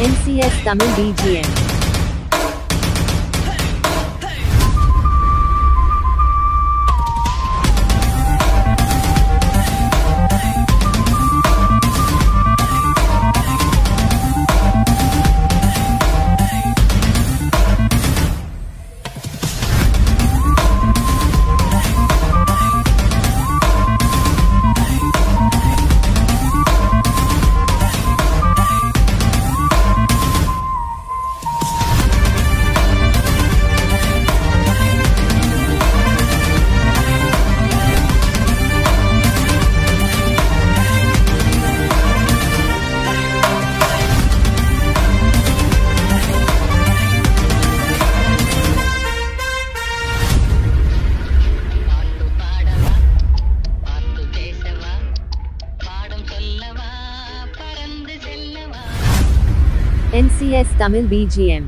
NCS Tamil BGM. பாட்டு பாடவா பாட்டு பேசவா பாடம் சொல்லவா பறந்து செல்லவா NCS Tamil BGM.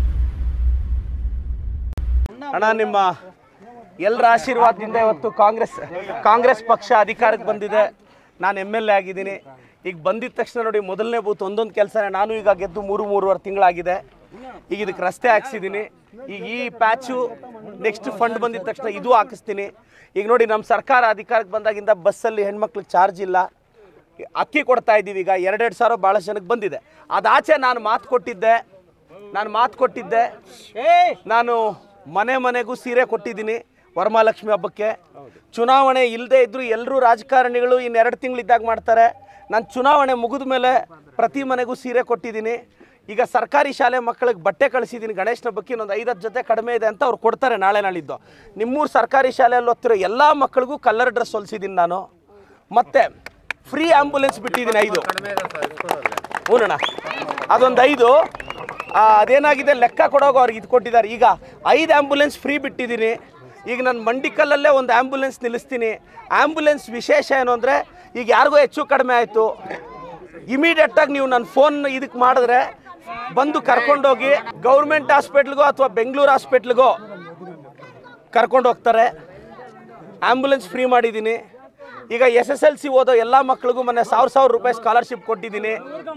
ಅಣ್ಣ ನಿಮ್ಮ ಎಲ್ಲರ ಆಶೀರ್ವಾದದಿಂದ ಇವತ್ತು ಕಾಂಗ್ರೆಸ್ ಕಾಂಗ್ರೆಸ್ ಪಕ್ಷ ಅಧಿಕಾರಕ್ಕೆ ಬಂದಿದೆ ನಾನು ಎಮ್ ಎಲ್ ಎ ಆಗಿದ್ದೀನಿ ಈಗ ಬಂದಿದ ತಕ್ಷಣ ನೋಡಿ ಮೊದಲನೇ ಬೂತ್ ಒಂದೊಂದು ಕೆಲಸ ನಾನು ಈಗ ಗೆದ್ದು ಮೂರು ಮೂರುವರೆ ತಿಂಗಳಾಗಿದೆ ಈಗ ಇದಕ್ಕೆ ರಸ್ತೆ ಹಾಕ್ಸಿದ್ದೀನಿ ಈಗ ಈ ಪ್ಯಾಚು ನೆಕ್ಸ್ಟ್ ಫಂಡ್ ಬಂದಿದ ತಕ್ಷಣ ಇದು ಹಾಕಿಸ್ತೀನಿ ಈಗ ನೋಡಿ ನಮ್ಮ ಸರ್ಕಾರ ಅಧಿಕಾರಕ್ಕೆ ಬಂದಾಗಿಂದ ಬಸ್ಸಲ್ಲಿ ಹೆಣ್ಮಕ್ಳಿಗೆ ಚಾರ್ಜ್ ಇಲ್ಲ ಅಕ್ಕಿ ಕೊಡ್ತಾ ಇದ್ದೀವಿ ಈಗ ಎರಡೆರಡು ಸಾವಿರ ಭಾಳ ಜನಕ್ಕೆ ಬಂದಿದೆ ಅದಾಚೆ ನಾನು ಮಾತು ಕೊಟ್ಟಿದ್ದೆ ನಾನು ಮಾತು ಕೊಟ್ಟಿದ್ದೆ ನಾನು ಮನೆ ಮನೆಗೂ ಸೀರೆ ಕೊಟ್ಟಿದ್ದೀನಿ ವರಮಹಾಲಕ್ಷ್ಮಿ ಹಬ್ಬಕ್ಕೆ ಚುನಾವಣೆ ಇಲ್ಲದೆ ಇದ್ದರೂ ಎಲ್ಲರೂ ರಾಜಕಾರಣಿಗಳು ಇನ್ನೆರಡು ತಿಂಗಳಿದ್ದಾಗ ಮಾಡ್ತಾರೆ ನಾನು ಚುನಾವಣೆ ಮುಗಿದ ಮೇಲೆ ಪ್ರತಿ ಮನೆಗೂ ಸೀರೆ ಕೊಟ್ಟಿದ್ದೀನಿ ಈಗ ಸರ್ಕಾರಿ ಶಾಲೆ ಮಕ್ಕಳಿಗೆ ಬಟ್ಟೆ ಕಳಿಸಿದ್ದೀನಿ ಗಣೇಶನ ಹಬ್ಬಕ್ಕೆ ಇನ್ನೊಂದು ಐದತ್ತು ಜೊತೆ ಕಡಿಮೆ ಇದೆ ಅಂತ ಅವ್ರು ಕೊಡ್ತಾರೆ ನಾಳೆ ನಾಳಿದ್ದು ನಿಮ್ಮೂರು ಸರ್ಕಾರಿ ಶಾಲೆಯಲ್ಲಿ ಓದ್ತಿರೋ ಎಲ್ಲ ಮಕ್ಕಳಿಗೂ ಕಲ್ಲರ್ ಡ್ರೆಸ್ ಹೊಲಿಸಿದ್ದೀನಿ ನಾನು ಮತ್ತು ಫ್ರೀ ಆ್ಯಂಬುಲೆನ್ಸ್ ಬಿಟ್ಟಿದ್ದೀನಿ ಐದು ಹ್ಞೂನಣ್ಣ ಅದೊಂದು ಐದು ಆ, ಅದೇನಾಗಿದೆ ಲೆಕ್ಕ ಕೊಡೋಕೆ ಅವ್ರಿಗೆ ಇದು ಕೊಟ್ಟಿದ್ದಾರೆ ಈಗ ಐದು ಆ್ಯಂಬುಲೆನ್ಸ್ ಫ್ರೀ ಬಿಟ್ಟಿದ್ದೀನಿ ಈಗ ನಾನು ಮಂಡಿಕಲ್ಲಲ್ಲೇ ಒಂದು ಆ್ಯಂಬುಲೆನ್ಸ್ ನಿಲ್ಲಿಸ್ತೀನಿ ಆ್ಯಂಬುಲೆನ್ಸ್ ವಿಶೇಷ ಏನು ಅಂದರೆ ಈಗ ಯಾರಿಗೋ ಹೆಚ್ಚು ಕಡಿಮೆ ಆಯಿತು ಇಮಿಡಿಯೇಟಾಗಿ ನೀವು ನನ್ನ ಫೋನ್ ಇದಕ್ಕೆ ಮಾಡಿದ್ರೆ ಬಂದು ಕರ್ಕೊಂಡೋಗಿ ಗೌರ್ಮೆಂಟ್ ಹಾಸ್ಪಿಟ್ಲ್ಗೋ ಅಥವಾ ಬೆಂಗಳೂರು ಹಾಸ್ಪಿಟ್ಲ್ಗೋ ಕರ್ಕೊಂಡು ಹೋಗ್ತಾರೆ ಆ್ಯಂಬುಲೆನ್ಸ್ ಫ್ರೀ ಮಾಡಿದ್ದೀನಿ ಈಗ ಎಸ್ ಎಸ್ ಎಲ್ ಸಿ ಓದೋ ಎಲ್ಲ ಮಕ್ಳಿಗೂ ಮೊನ್ನೆ ಸಾವಿರ ಸಾವಿರ ರೂಪಾಯಿ ಸ್ಕಾಲರ್ಶಿಪ್ ಕೊಟ್ಟಿದ್ದೀನಿ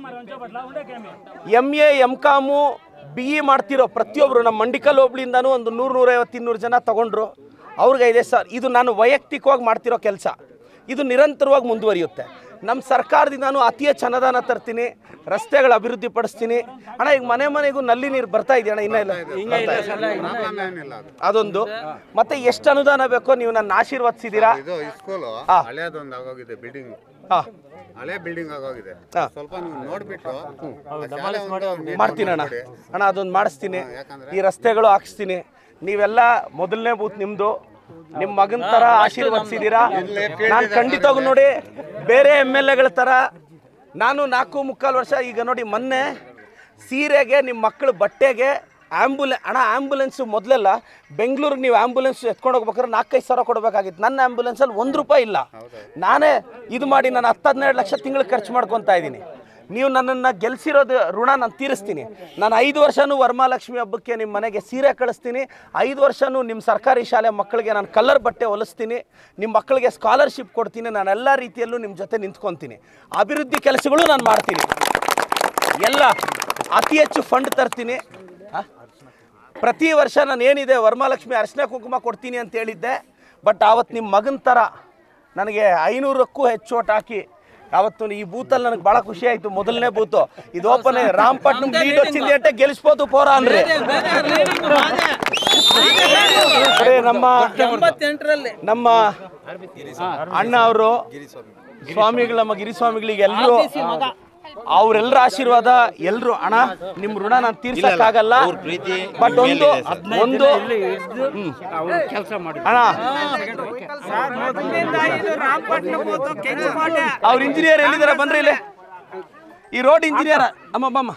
M A M com B E ಮಾಡ್ತಿರೋ ಪ್ರತಿಯೊಬ್ಬರು ನಮ್ಮ ಮಂಡಿಕಲ್ ಹೋಬ್ಳಿಂದನೂ ಒಂದು ನೂರು ನೂರೈವತ್ತು ಇನ್ನೂರು ಜನ ತೊಗೊಂಡ್ರು ಅವ್ರಿಗೆ ಇದೆ ಸರ್ ಇದು ನಾನು ವೈಯಕ್ತಿಕವಾಗಿ ಮಾಡ್ತಿರೋ ಕೆಲಸ ಇದು ನಿರಂತರವಾಗಿ ಮುಂದುವರಿಯುತ್ತೆ ನಮ್ಮ ಸರ್ಕಾರದಿಂದನೂ ಅತಿ ಹೆಚ್ಚು ಅನುದಾನ ತರ್ತೀನಿ ರಸ್ತೆಗಳ ಅಭಿವೃದ್ಧಿ ಪಡಿಸ್ತೀನಿ ಅಣ್ಣ ಈಗ ಮನೆ ಮನೆಗೂ ನಲ್ಲಿ ನೀರು ಬರ್ತಾ ಇದೆಯಣ್ಣ ಇನ್ನೂ ಇಲ್ಲ ಬರ್ತಾ ಇದೆ. ಅದೊಂದು ಮತ್ತೆ ಎಷ್ಟು ಅನುದಾನ ಬೇಕೋ ನೀವು ನನ್ನ ಆಶೀರ್ವದಿಸಿದ್ದೀರಾ ಇದು ಸ್ಕೂಲು ಹಾ. ಹಳೆಯದೊಂದು ಆಗೋಗಿದೆ ಬಿಲ್ಡಿಂಗ್ ಹಾ ಹಳೆ ಬಿಲ್ಡಿಂಗ್ ಆಗೋಗಿದೆ ಹಾ. ಸ್ವಲ್ಪ ನೀವು ನೋಡ್ಬಿಟ್ಟು ಆ ಶಾಲೆ ಒಂದು ನೀಟಾಗಿ ಮಾಡ್ತೀನಿ ಅಣ್ಣ ಮಾಡಿ. ಅಣ್ಣ ಅದೊಂದು ಮಾಡಿಸ್ತೀನಿ ಯಾಕಂದ್ರೆ? ಈ ರಸ್ತೆಗಳು ಹಾಕ್ಸ್ತೀನಿ ನೀವೆಲ್ಲ ಮೊದಲನೇ ಬೂತ್ ನಿಮ್ದು ನಿಮ್ಮ ಮಗನ ತರ ಆಶೀರ್ವದಿಸಿದ್ದೀರಾ ನಾನು ಖಂಡಿತವಾಗೂ ನೋಡಿ ಬೇರೆ ಎಮ್ ಎಲ್ ಎಗಳ ಥರ ನಾನು ನಾಲ್ಕು ಮುಕ್ಕಾಲು ವರ್ಷ ಈಗ ನೋಡಿ ಮೊನ್ನೆ ಸೀರೆಗೆ ನಿಮ್ಮ ಮಕ್ಕಳ ಬಟ್ಟೆಗೆ ಆ್ಯಂಬುಲೆ ಅಣ್ಣ ಆ್ಯಂಬುಲೆನ್ಸು ಮೊದಲೆಲ್ಲ ಬೆಂಗಳೂರಿಗೆ ನೀವು ಆ್ಯಂಬುಲೆನ್ಸ್ ಎತ್ಕೊಂಡು ಹೋಗ್ಬೇಕಾದ್ರೆ ನಾಲ್ಕೈದು ಸಾವಿರ ಕೊಡಬೇಕಾಗಿತ್ತು ನನ್ನ ಆ್ಯಂಬುಲೆನ್ಸಲ್ಲಿ ಒಂದು ರೂಪಾಯಿ ಇಲ್ಲ ನಾನೇ ಇದು ಮಾಡಿ ನಾನು ಹತ್ತು ಹದಿನೆರಡು ಲಕ್ಷ ತಿಂಗಳಿಗೆ ಖರ್ಚು ಮಾಡ್ಕೊತಾ ಇದ್ದೀನಿ ನೀವು ನನ್ನನ್ನು ಗೆಲ್ಸಿರೋದು ಋಣ ನಾನು ತೀರಿಸ್ತೀನಿ ನಾನು ಐದು ವರ್ಷನೂ ವರಮಹಾಲಕ್ಷ್ಮಿ ಹಬ್ಬಕ್ಕೆ ನಿಮ್ಮ ಮನೆಗೆ ಸೀರೆ ಕಳಿಸ್ತೀನಿ ಐದು ವರ್ಷನೂ ನಿಮ್ಮ ಸರ್ಕಾರಿ ಶಾಲೆ ಮಕ್ಕಳಿಗೆ ನಾನು ಕಲರ್ ಬಟ್ಟೆ ಹೊಲಿಸ್ತೀನಿ ನಿಮ್ಮ ಮಕ್ಕಳಿಗೆ ಸ್ಕಾಲರ್ಶಿಪ್ ಕೊಡ್ತೀನಿ ನಾನು ಎಲ್ಲ ರೀತಿಯಲ್ಲೂ ನಿಮ್ಮ ಜೊತೆ ನಿಂತ್ಕೊತೀನಿ ಅಭಿವೃದ್ಧಿ ಕೆಲಸಗಳು ನಾನು ಮಾಡ್ತೀನಿ ಎಲ್ಲ ಅತಿ ಹೆಚ್ಚು ಫಂಡ್ ತರ್ತೀನಿ ಆ? ಪ್ರತಿ ವರ್ಷ ನಾನು ಏನಿದೆ ವರಮಹಾಲಕ್ಷ್ಮಿ ಅರ್ಶಿನ ಕುಂಕುಮ ಕೊಡ್ತೀನಿ ಅಂತ ಹೇಳಿದ್ದೆ ಬಟ್ ಆವತ್ತು ನಿಮ್ಮ ಮಗನ ಥರ ನನಗೆ ಐನೂರಕ್ಕೂ ಹೆಚ್ಚು ಓಟ್ ಹಾಕಿ ಅವತ್ತು ಈ ಬೂತಲ್ಲಿ ನನಗೆ ಭಾಳ ಖುಷಿ ಆಯಿತು ಮೊದಲನೇ ಬೂತು ಇದು ಓಪನ್ ರಾಮಪಟ್ನಂ ಲೀಡ್ వచ్చింది అంటే గెలిచిపోతూ పోరా ಅಂದ್ರೆ ಅದೇ ನಮ್ಮ ನಮ್ಮ ಅಣ್ಣ ಅವರು ಸ್ವಾಮಿಗಳು ನಮ್ಮ ಗಿರಿಸ್ವಾಮಿಗಳಿಗೆ ಎಲ್ಲರೂ ಅವ್ರೆಲ್ಲರ ಆಶೀರ್ವಾದ ಎಲ್ರು ಅಣ್ಣ ನಿಮ್ ಋಣ ನಾನು ತೀರ್ಸಕ್ಕಾಗಲ್ಲ ಬಟ್ ಒಂದು ಒಂದು ಹ್ಮ್. ಅಣ್ಣ ಅವ್ರ ಇಂಜಿನಿಯರ್ ಎಲ್ಲಿದ್ದಾರೆ ಬನ್ರಿ ಇಲ್ಲಿ ಈ ರೋಡ್ ಇಂಜಿನಿಯರ್ ಅಮ್ಮ ಬಮ್ಮ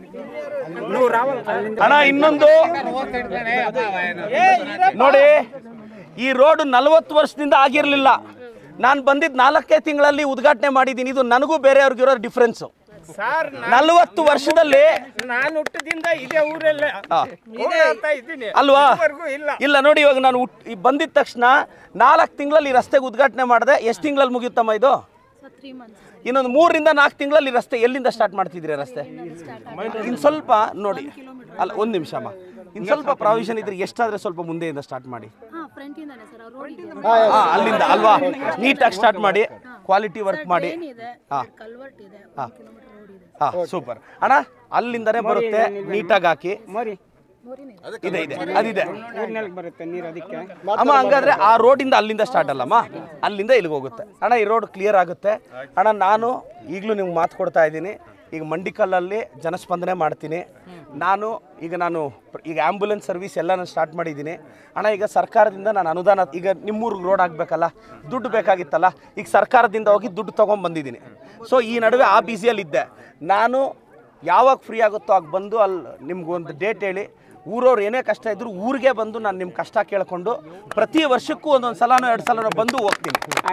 ಅಣ್ಣ ಇನ್ನೊಂದು ನೋಡಿ ಈ ರೋಡ್ ನಲವತ್ತು ವರ್ಷದಿಂದ ಆಗಿರಲಿಲ್ಲ ನಾನು ಬಂದಿದ್ದು ನಾಲ್ಕೇ ತಿಂಗಳಲ್ಲಿ ಉದ್ಘಾಟನೆ ಮಾಡಿದ್ದೀನಿ ಇದು ನನಗೂ ಬೇರೆಯವ್ರಿಗಿರೋ ಡಿಫ್ರೆನ್ಸು ಸರ್ ನಲವತ್ತು ವರ್ಷದಲ್ಲಿ ನಾನು ಹುಟ್ಟದಿಂದ ಇದೇ ಊರಲ್ಲೇ ಆ, ಓಡಾಡ್ತಾ ಇದ್ದೀನಿ ಅಲ್ವಾ ಇದುವರೆಗೂ ಇಲ್ಲ ಇಲ್ಲ ನೋಡಿ ಇವಾಗ ನಾನು ಹುಟ್- ಈ ಬಂದಿದ ತಕ್ಷಣ ನಾಲ್ಕು ತಿಂಗಳಲ್ಲಿ ಈ ರಸ್ತೆಗೆ ಉದ್ಘಾಟನೆ ಮಾಡಿದೆ ಎಷ್ಟು ತಿಂಗಳಲ್ಲಿ ಮುಗಿಯುತ್ತಮ್ಮ ಇದು ಸರ್ ತ್ರೀ ಮಂತ್ಸ್ ಇನ್ನೊಂದು ಮೂರರಿಂದ ನಾಲ್ಕು ತಿಂಗಳಲ್ಲಿ ರಸ್ತೆ ಎಲ್ಲಿಂದ ಸ್ಟಾರ್ಟ್ ಮಾಡ್ತಿದ್ರಿ ರಸ್ತೆ ಇನ್ನು ಸ್ವಲ್ಪ ನೋಡಿ ಅಲ್ಲ ಒಂದು ನಿಮಿಷ ಅಮ್ಮ ಇನ್ನು ಸ್ವಲ್ಪ ಪ್ರಾವಿಷನ್ ಇದ್ರೆ ಎಷ್ಟಾದ್ರೆ ಸ್ವಲ್ಪ ಮುಂದೆಯಿಂದ ಸ್ಟಾರ್ಟ್ ಮಾಡಿ ಹಾಂ ಫ್ರಂಟಿಂದಾನೆ ಸರ್ ರೋಡ್ ಇದೆ ಹಾ, ಅಲ್ಲಿಂದ ಅಲ್ವಾ ನೀಟಾಗಿ ಸ್ಟಾರ್ಟ್ ಮಾಡಿ ಕ್ವಾಲಿಟಿ ವರ್ಕ್ ಮಾಡಿ ಟ್ರೈನ್ ಇದೆ ಹಾ. ಕಲ್ವರ್ಟ್ ಇದೆ ಒಂದು ಕಿಲೋಮೀಟರ್ ರೋಡ್ ಇದೆ ಹಾ ಸೂಪರ್ ಅಣ್ಣ ಅಲ್ಲಿಂದನೇ ಬರುತ್ತೆ ನೀಟಾಗಿ ಹಾಕಿ ಮರಿ ಇದೆ ಇದೆ ಅದಿದೆ ಊರಿನಲ್ಲಿ ಬರುತ್ತೆ ನೀರು ಅದಕ್ಕೆ ಅಮ್ಮ ಹಂಗಾದ್ರೆ ಆ ರೋಡಿಂದ ಅಲ್ಲಿಂದ ಸ್ಟಾರ್ಟ್ ಅಲ್ಲಮ್ಮ ಅಲ್ಲಿಂದ ಇಲ್ಲಿಗೆ ಹೋಗುತ್ತೆ ಅಣ್ಣ ಈ ರೋಡ್ ಕ್ಲಿಯರ್ ಆಗುತ್ತೆ ಅಣ್ಣ ನಾನು ಈಗಲೂ ನಿಮ್ಗೆ ಮಾತು ಕೊಡ್ತಾ ಇದ್ದೀನಿ ಈಗ ಮಂಡಿಕಲ್ಲಲ್ಲಿ ಜನಸ್ಪಂದನೆ ಮಾಡ್ತೀನಿ ನಾನು ಈಗ ನಾನು ಪ್ರ- ಈಗ ಆ್ಯಂಬುಲೆನ್ಸ್ ಸರ್ವಿಸ್ ಎಲ್ಲ ನಾನು ಸ್ಟಾರ್ಟ್ ಮಾಡಿದ್ದೀನಿ ಅಣ್ಣ ಈಗ ಸರ್ಕಾರದಿಂದ ನಾನು ಅನುದಾನ ಈಗ ನಿಮ್ಮೂರಿಗೆ ರೋಡ್ ಆಗಬೇಕಲ್ಲ ದುಡ್ಡು ಬೇಕಾಗಿತ್ತಲ್ಲ ಈಗ ಸರ್ಕಾರದಿಂದ ಹೋಗಿ ದುಡ್ಡು ತೊಗೊಂಬಂದಿದ್ದೀನಿ ಸೊ ಈ ನಡುವೆ ಆ ಬ್ಯುಸಿಯಲ್ಲಿದ್ದೆ ನಾನು ಯಾವಾಗ ಫ್ರೀ ಆಗುತ್ತೋ ಆಗ ಬಂದು ಅಲ್ಲಿ ನಿಮ್ಗೊಂದು ಡೇಟ್ ಹೇಳಿ ಊರವ್ರು ಏನೇ ಕಷ್ಟ ಇದ್ರು ಊರಿಗೆ ಬಂದು ನಾನು ನಿಮ್ಮ ಕಷ್ಟ ಕೇಳ್ಕೊಂಡು ಪ್ರತಿ ವರ್ಷಕ್ಕೂ ಒಂದೊಂದು ಸಲನೋ ಎರಡು ಸಲನೋ ಬಂದು ಹೋಗ್ತೀನಿ